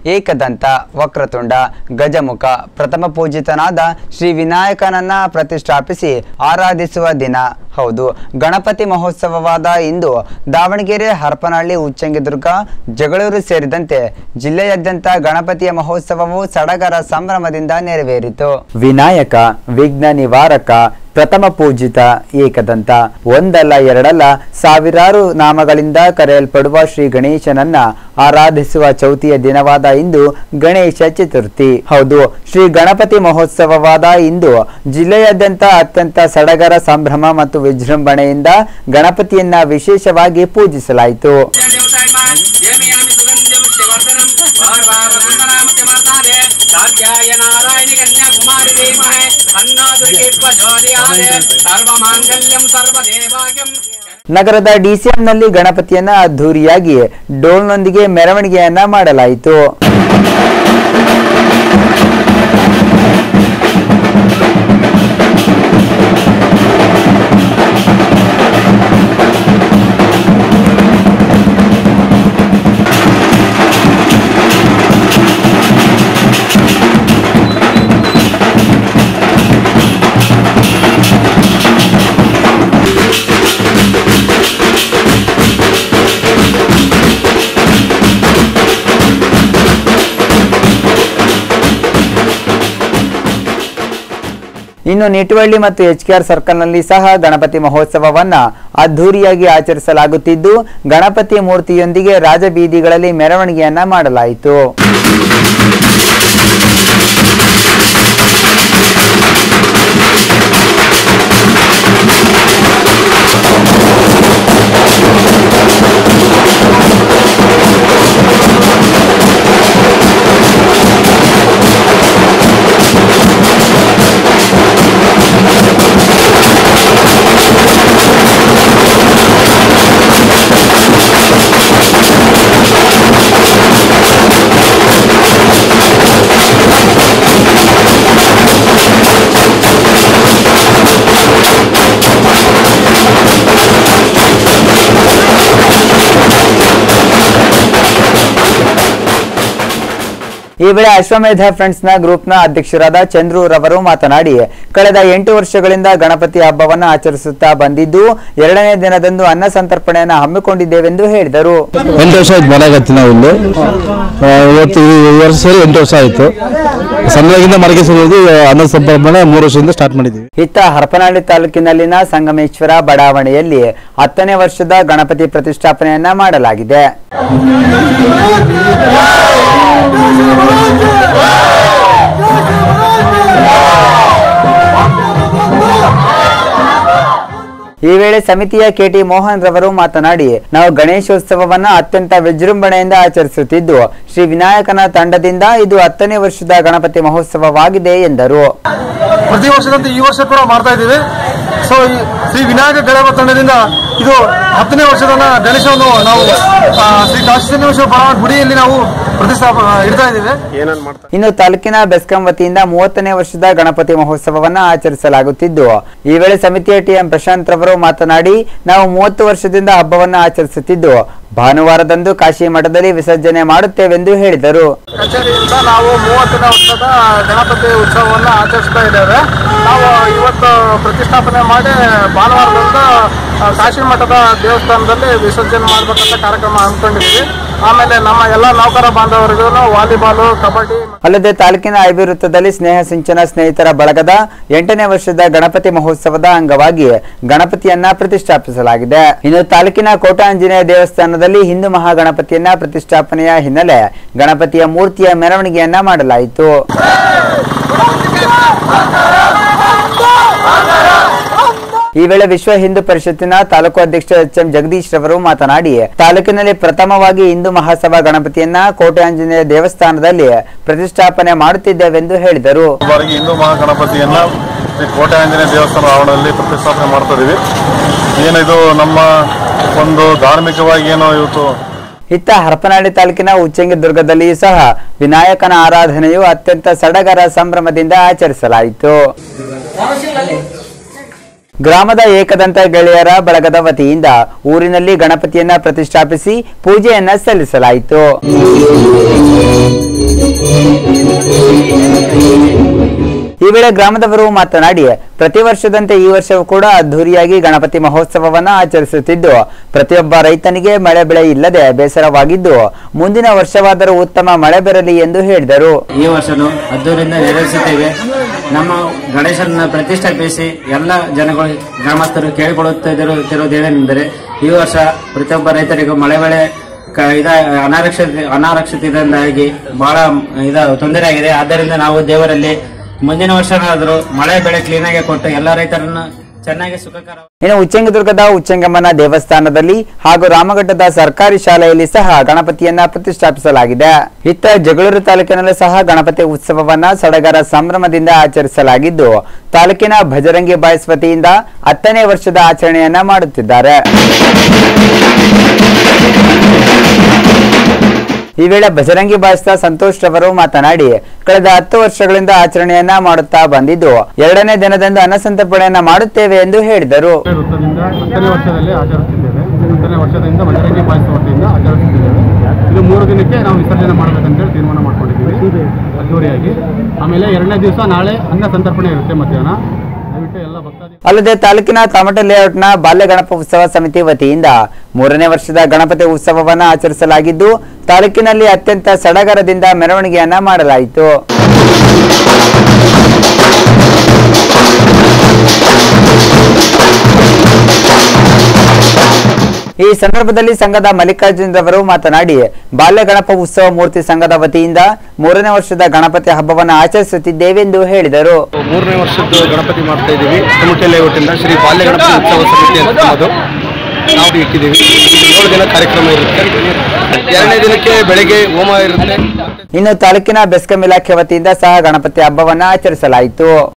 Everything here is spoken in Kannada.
ಏಕದಂತ ವಕ್ರತುಂಡ ಗಜಮುಖ ಪ್ರಥಮ ಪೂಜಿತನಾದ ಶ್ರೀ ವಿನಾಯಕನನ್ನ ಪ್ರತಿಷ್ಠಾಪಿಸಿ ಆರಾಧಿಸುವ ದಿನ ಹೌದು ಗಣಪತಿ ಮಹೋತ್ಸವವಾದ ಇಂದು ದಾವಣಗೆರೆ ಹರಪನಹಳ್ಳಿ ಉಚ್ಚಂಗಿದುರ್ಗ ಜಗಳೂರು ಸೇರಿದಂತೆ ಜಿಲ್ಲೆಯಾದ್ಯಂತ ಗಣಪತಿಯ ಮಹೋತ್ಸವವು ಸಡಗರ ಸಂಭ್ರಮದಿಂದ ನೆರವೇರಿತು ವಿನಾಯಕ ವಿಘ್ನ ನಿವಾರಕ ಪ್ರಥಮ ಪೂಜಿತ ಏಕದಂತ ಒಂದಲ್ಲ ಎರಡಲ್ಲ ಸಾವಿರಾರು ನಾಮಗಳಿಂದ ಕರೆಯಲ್ಪಡುವ ಶ್ರೀ ಗಣೇಶನನ್ನ ಆರಾಧಿಸುವ ಚೌತಿಯ ದಿನವಾದ ಇಂದು ಗಣೇಶ ಚತುರ್ಥಿ ಹೌದು ಶ್ರೀ ಗಣಪತಿ ಮಹೋತ್ಸವವಾದ ಇಂದು ಜಿಲ್ಲೆಯಾದ್ಯಂತ ಅತ್ಯಂತ ಸಡಗರ ಸಂಭ್ರಮ ಮತ್ತು ವಿಜೃಂಭಣೆಯಿಂದ ಗಣಪತಿಯನ್ನ ವಿಶೇಷವಾಗಿ ಪೂಜಿಸಲಾಯಿತು ఏమయామి సుగంధముష్టివర్ధనం వార్వారవందనామతిమర్తాదే సాధ్యాయ నారాయణి కన్యా కుమారి ధీమహే తన్నో దుర్గే ప్రచోదయాదే సర్వమాంగళ్యం సర్వదేవాగ్యం ನಗರದ ಡಿಸಿಎಂನಲ್ಲಿ ಗಣಪತಿಯನ್ನ ಅದ್ಧೂರಿಯಾಗಿ ಡೋಲ್ನೊಂದಿಗೆ ಮೆರವಣಿಗೆಯನ್ನ ಮಾಡಲಾಯಿತು ಇನ್ನು ನಿಟುವಳ್ಳಿ ಮತ್ತು ಎಚ್ ಕೆ ಆರ್ ಸರ್ಕಲ್ನಲ್ಲಿ ಸಹ ಗಣಪತಿ ಮಹೋತ್ಸವವನ್ನ ಅದ್ಧೂರಿಯಾಗಿ ಆಚರಿಸಲಾಗುತ್ತಿದ್ದು ಗಣಪತಿ ಮೂರ್ತಿಯೊಂದಿಗೆ ರಾಜಬೀದಿಗಳಲ್ಲಿ ಮೆರವಣಿಗೆಯನ್ನ ಮಾಡಲಾಯಿತು ಈ ವೇಳೆ ಅಶ್ವಮೇಧ ಫ್ರೆಂಡ್ಸ್ ನ ಗ್ರೂಪ್ ನ ಅಧ್ಯಕ್ಷರಾದ ಚಂದ್ರು ರವರು ಮಾತನಾಡಿ ಕಳೆದ ಎಂಟು ವರ್ಷಗಳಿಂದ ಗಣಪತಿ ಹಬ್ಬವನ್ನ ಆಚರಿಸುತ್ತಾ ಬಂದಿದ್ದು ಎರಡನೇ ದಿನದಂದು ಅನ್ನ ಸಂತರ್ಪಣೆಯನ್ನ ಹಮ್ಮಿಕೊಂಡಿದ್ದೇವೆಂದು ಹೇಳಿದರು ಎಂಟು ವರ್ಷ ಆಯ್ತು ಮನೆಗತ್ತಿ ನಾವು ಇಲ್ಲಿ ಆ, ಇವತ್ತು ಈ ವರ್ಷ ಸೇರಿ ಎಂಟು ವರ್ಷ ಆಯಿತು ಸಣ್ಣದಾಗಿಂದ ಮರಗೆ ಸೇರಿದ್ದು ಅನ್ನ ಸಂಪರ್ಪಣೆ ಮೂರು ವರ್ಷದಿಂದ ಸ್ಟಾರ್ಟ್ ಮಾಡಿದ್ದೀವಿ ಇತ್ತ ಹರಪನಹಳ್ಳಿ ತಾಲೂಕಿನಲ್ಲಿನ ಸಂಗಮೇಶ್ವರ ಬಡಾವಣೆಯಲ್ಲಿ ಹತ್ತನೇ ವರ್ಷದ ಗಣಪತಿ ಪ್ರತಿಷ್ಠಾಪನೆಯನ್ನ ಮಾಡಲಾಗಿದೆ ಈ ವೇಳೆ ಸಮಿತಿಯ ಕೆಟಿ ಮೋಹನ್ ರವರು ಮಾತನಾಡಿ ನಾವು ಗಣೇಶೋತ್ಸವವನ್ನ ಅತ್ಯಂತ ವಿಜೃಂಭಣೆಯಿಂದ ಆಚರಿಸುತ್ತಿದ್ದು ಶ್ರೀ ವಿನಾಯಕನ ತಂಡದಿಂದ ಇದು ಹತ್ತನೇ ವರ್ಷದ ಗಣಪತಿ ಮಹೋತ್ಸವವಾಗಿದೆ ಎಂದರು ಪ್ರತಿ ವರ್ಷದಂತೆ ಈ ವರ್ಷ ಕೂಡ ಮಾಡ್ತಾ ಇದ್ದೀವಿ ಸೊ ಈ ಶ್ರೀ ವಿನಾಯಕ ಗಣಪ ತಂಡದಿಂದ ಇದು ಹತ್ತನೇ ವರ್ಷದ ಗಣೇಶವನ್ನು ನಾವು ಆ, ಶ್ರೀ ಕಾಶಿ ಶ್ರೀನಿವಾಸ ಬಡಾವಣೆ ಗುಡಿಯಲ್ಲಿ ನಾವು ಪ್ರತಿಷ್ಠಾಪ ಇಡ್ತಾ ಇದ್ದೀವಿ ಇನ್ನು ತಾಲೂಕಿನ ಬೆಸ್ಕಾಂ ವತಿಯಿಂದ ಮೂವತ್ತನೇ ವರ್ಷದ ಗಣಪತಿ ಮಹೋತ್ಸವವನ್ನ ಆಚರಿಸಲಾಗುತ್ತಿದ್ದು ಈ ವೇಳೆ ಸಮಿತಿಯ ಟಿಎಂ ಪ್ರಶಾಂತ್ ರವರು ಮಾತನಾಡಿ ನಾವು ಮೂವತ್ತು ವರ್ಷದಿಂದ ಹಬ್ಬವನ್ನ ಆಚರಿಸುತ್ತಿದ್ದು ಭಾನುವಾರದಂದು ಕಾಶಿ ಮಠದಲ್ಲಿ ವಿಸರ್ಜನೆ ಮಾಡುತ್ತೇವೆಂದು ಹೇಳಿದರು ಕಚೇರಿಯಿಂದ ನಾವು ಮೂವತ್ತನೇ ವರ್ಷದ ಗಣಪತಿ ಉತ್ಸವವನ್ನು ಆಚರಿಸ್ತಾ ಇದ್ದೇವೆ ನಾವು ಇವತ್ತು ಪ್ರತಿಷ್ಠಾಪನೆ ಮಾಡಿ ಭಾನುವಾರದಿಂದ ಆ, ಕಾಶಿ ಮಠದ ದೇವಸ್ಥಾನದಲ್ಲಿ ವಿಸರ್ಜನೆ ಮಾಡಬೇಕಂತ ಕಾರ್ಯಕ್ರಮ ಹಮ್ಮಿಕೊಂಡಿದ್ದೀವಿ ಆಮೇಲೆ ನಮ್ಮ ಎಲ್ಲ ನೌಕರ ಬಾಂಧವರಿಗೂ ವಾಲಿಬಾಲು ಕಬಡ್ಡಿ ಅಲ್ಲದೆ ತಾಲೂಕಿನ ಐಬಿ ವೃತ್ತದಲ್ಲಿ ಸ್ನೇಹ ಸಿಂಚನ ಸ್ನೇಹಿತರ ಬಳಗದ ಎಂಟನೇ ವರ್ಷದ ಗಣಪತಿ ಮಹೋತ್ಸವದ ಅಂಗವಾಗಿ ಗಣಪತಿಯನ್ನ ಪ್ರತಿಷ್ಠಾಪಿಸಲಾಗಿದೆ ಇನ್ನು ತಾಲೂಕಿನ ಕೋಟಾಂಜನೇಯ ದೇವಸ್ಥಾನದಲ್ಲಿ ಹಿಂದೂ ಮಹಾಗಣಪತಿಯನ್ನ ಪ್ರತಿಷ್ಠಾಪನೆಯ ಹಿನ್ನೆಲೆ ಗಣಪತಿಯ ಮೂರ್ತಿಯ ಮೆರವಣಿಗೆಯನ್ನ ಮಾಡಲಾಯಿತು ಈ ವೇಳೆ ವಿಶ್ವ ಹಿಂದೂ ಪರಿಷತ್ತಿನ ತಾಲೂಕು ಅಧ್ಯಕ್ಷ ಎಚ್ ಎಂ ಜಗದೀಶ್ ರವರು ಮಾತನಾಡಿ ತಾಲೂಕಿನಲ್ಲಿ ಪ್ರಥಮವಾಗಿ ಹಿಂದೂ ಮಹಾಸಭಾ ಗಣಪತಿಯನ್ನ ಕೋಟೆ ಆಂಜನೇಯ ದೇವಸ್ಥಾನದಲ್ಲಿ ಪ್ರತಿಷ್ಠಾಪನೆ ಮಾಡುತ್ತಿದ್ದೇವೆಂದು ಹೇಳಿದರು ಬಾರಿಗೆ ಹಿಂದೂ ಮಹಾಗಣಪತಿಯನ್ನ ಶ್ರೀ ಕೋಟೆ ಆಂಜನೇಯ ದೇವಸ್ಥಾನ ಆವರಣದಲ್ಲಿ ಪ್ರತಿಷ್ಠಾಪನೆ ಮಾಡ್ತಾ ಇದೀವಿ ಏನಿದು ನಮ್ಮ ಒಂದು ಧಾರ್ಮಿಕವಾಗಿ ಏನೋ ಇವತ್ತು ಇತ್ತ ಹರಪನಹಳ್ಳಿ ತಾಲೂಕಿನ ಉಚ್ಚಂಗಿ ದುರ್ಗದಲ್ಲಿಯೂ ಸಹ ವಿನಾಯಕನ ಆರಾಧನೆಯು ಅತ್ಯಂತ ಸಡಗರ ಸಂಭ್ರಮದಿಂದ ಆಚರಿಸಲಾಯಿತು ಗ್ರಾಮದ ಏಕದಂತ ಗೆಳೆಯರ ಬಳಗದ ವತಿಯಿಂದ ಊರಿನಲ್ಲಿ ಗಣಪತಿಯನ್ನ ಪ್ರತಿಷ್ಠಾಪಿಸಿ ಪೂಜೆಯನ್ನ ಸಲ್ಲಿಸಲಾಯಿತು ಈ ವೇಳೆ ಗ್ರಾಮದವರು ಮಾತನಾಡಿ ಪ್ರತಿ ವರ್ಷದಂತೆ ಈ ವರ್ಷವೂ ಕೂಡ ಅದ್ದೂರಿಯಾಗಿ ಗಣಪತಿ ಮಹೋತ್ಸವವನ್ನ ಆಚರಿಸುತ್ತಿದ್ದು ಪ್ರತಿಯೊಬ್ಬ ರೈತನಿಗೆ ಮಳೆ ಬೆಳೆ ಇಲ್ಲದೆ ಬೇಸರವಾಗಿದ್ದು ಮುಂದಿನ ವರ್ಷವಾದರೂ ಉತ್ತಮ ಮಳೆ ಬರಲಿ ಎಂದು ಹೇಳಿದರು ಈ ವರ್ಷನೂ ಅದ್ದೂರಿಂದ ನೆರವೇರಿಸುತ್ತೇವೆ ನಮ್ಮ ಗಣೇಶನ ಪ್ರತಿಷ್ಠಾಪಿಸಿ ಎಲ್ಲ ಜನಗಳು ಗ್ರಾಮಸ್ಥರು ಕೇಳಿಕೊಳ್ಳುತ್ತಿರುವುದೇನೆಂದರೆ ಈ ವರ್ಷ ಪ್ರತಿಯೊಬ್ಬ ರೈತರಿಗೂ ಮಳೆ ಬೆಳೆ ಕ- ಇದ ಅನಾರಕ್ಷತೆ ಅನಾರಕ್ಷತೆಯಿಂದಾಗಿ ಬಹಳ ಇದ ತೊಂದರೆ ಆಗಿದೆ ಆದ್ದರಿಂದ ನಾವು ದೇವರಲ್ಲಿ ಮುಂದಿನ ವರ್ಷನಾದರೂ ಮಳೆ ಬೆಳೆ ಕ್ಲೀನಾಗಿ ಕೊಟ್ಟು ಎಲ್ಲ ರೈತರನ್ನು ಚೆನ್ನಾಗಿ ಸುಖಕರ ಇನ್ನು ಉಚ್ಚಂಗದುರ್ಗದ ಉಚ್ಚಂಗಮ್ಮನ ದೇವಸ್ಥಾನದಲ್ಲಿ ಹಾಗೂ ರಾಮಘಟ್ಟದ ಸರ್ಕಾರಿ ಶಾಲೆಯಲ್ಲಿ ಸಹ ಗಣಪತಿಯನ್ನ ಪ್ರತಿಷ್ಠಾಪಿಸಲಾಗಿದೆ ಇತ್ತ ಜಗಳೂರು ತಾಲೂಕಿನಲ್ಲೂ ಸಹ ಗಣಪತಿ ಉತ್ಸವವನ್ನ ಸಡಗರ ಸಂಭ್ರಮದಿಂದ ಆಚರಿಸಲಾಗಿದ್ದು ತಾಲೂಕಿನ ಭಜರಂಗಿ ಬಾಯ್ಸ್ ವತಿಯಿಂದ ಹತ್ತನೇ ವರ್ಷದ ಆಚರಣೆಯನ್ನ ಮಾಡುತ್ತಿದ್ದಾರೆ ಈ ವೇಳೆ ಬಜರಂಗಿ ಬಾಯ್ಸ್ನ ಸಂತೋಷ್ ರವರು ಮಾತನಾಡಿ ಕಳೆದ ಹತ್ತು ವರ್ಷಗಳಿಂದ ಆಚರಣೆಯನ್ನ ಮಾಡುತ್ತಾ ಬಂದಿದ್ದು ಎರಡನೇ ದಿನದಂದು ಅನ್ನಸಂತರ್ಪಣೆಯನ್ನ ಮಾಡುತ್ತೇವೆ ಎಂದು ಹೇಳಿದರು ವೃತ್ತದಿಂದ ಹತ್ತನೇ ವರ್ಷದಲ್ಲಿ ಆಚರಿಸುತ್ತಿದ್ದೇವೆ ಹತ್ತನೇ ವರ್ಷದಿಂದ ಮಜರಂಗಿ ಪಾಯಸ ವತಿಯಿಂದ ಆಚರಿಸುತ್ತಿದ್ದೇವೆ ಇದು ಮೂರು ದಿನಕ್ಕೆ ನಾವು ವಿಸರ್ಜನೆ ಮಾಡಬೇಕಂತೇಳಿ ತೀರ್ಮಾನ ಮಾಡ್ಕೊಂಡಿದ್ದೀವಿ ಅದ್ದೂರಿಯಾಗಿ ಆಮೇಲೆ ಎರಡನೇ ದಿವಸ ನಾಳೆ ಅನ್ನ ಸಂತರ್ಪಣೆ ಇರುತ್ತೆ ಮಧ್ಯಾಹ್ನ ದಯವಿಟ್ಟು ಎಲ್ಲ ಭಕ್ತಾದಿ ಅಲ್ಲದೆ ತಾಲೂಕಿನ ತಾಮಟ ಲೇಔಟ್ನ ಬಾಲ್ಯ ಗಣಪ ಉತ್ಸವ ಸಮಿತಿ ವತಿಯಿಂದ ಮೂರನೇ ವರ್ಷದ ಗಣಪತಿ ಉತ್ಸವವನ್ನ ಆಚರಿಸಲಾಗಿದ್ದು ತಾಲೂಕಿನಲ್ಲಿ ಅತ್ಯಂತ ಸಡಗರದಿಂದ ಮೆರವಣಿಗೆಯನ್ನ ಮಾಡಲಾಯಿತು ಈ ಸಂದರ್ಭದಲ್ಲಿ ಸಂಘದ ಮಲ್ಲಿಕಾರ್ಜುನ್ ರವರು ಮಾತನಾಡಿ ಬಾಲ್ಯ ಗಣಪ ಉತ್ಸವ ಮೂರ್ತಿ ಸಂಘದ ವತಿಯಿಂದ ಮೂರನೇ ವರ್ಷದ ಗಣಪತಿ ಹಬ್ಬವನ್ನು ಆಚರಿಸುತ್ತಿದ್ದೇವೆಂದು ಹೇಳಿದರು ಮೂರನೇ ವರ್ಷದ ಗಣಪತಿ ಮಾಡ್ತಾ ಇದ್ದೀವಿ ಕಮಿಟಿ ಲೇಔಟಿಂದ ಶ್ರೀ ಬಾಲ್ಯ ಗಣಪತಿ ಉತ್ಸವ ಸಮಿತಿ ಅಂತ ಅದು ನಾವು ಇಟ್ಟಿದ್ದೀವಿ ಏಳು ದಿನ ಕಾರ್ಯಕ್ರಮ ಇರುತ್ತೆ ಎರಡನೇ ದಿನಕ್ಕೆ ಬೆಳಗ್ಗೆ ಹೋಮ ಇರುತ್ತೆ ಇನ್ನು ತಾಲೂಕಿನ ಬೆಸ್ಕಾಂ ಇಲಾಖೆ ವತಿಯಿಂದ ಸಹ ಗಣಪತಿ ಹಬ್ಬವನ್ನು ಆಚರಿಸಲಾಯಿತು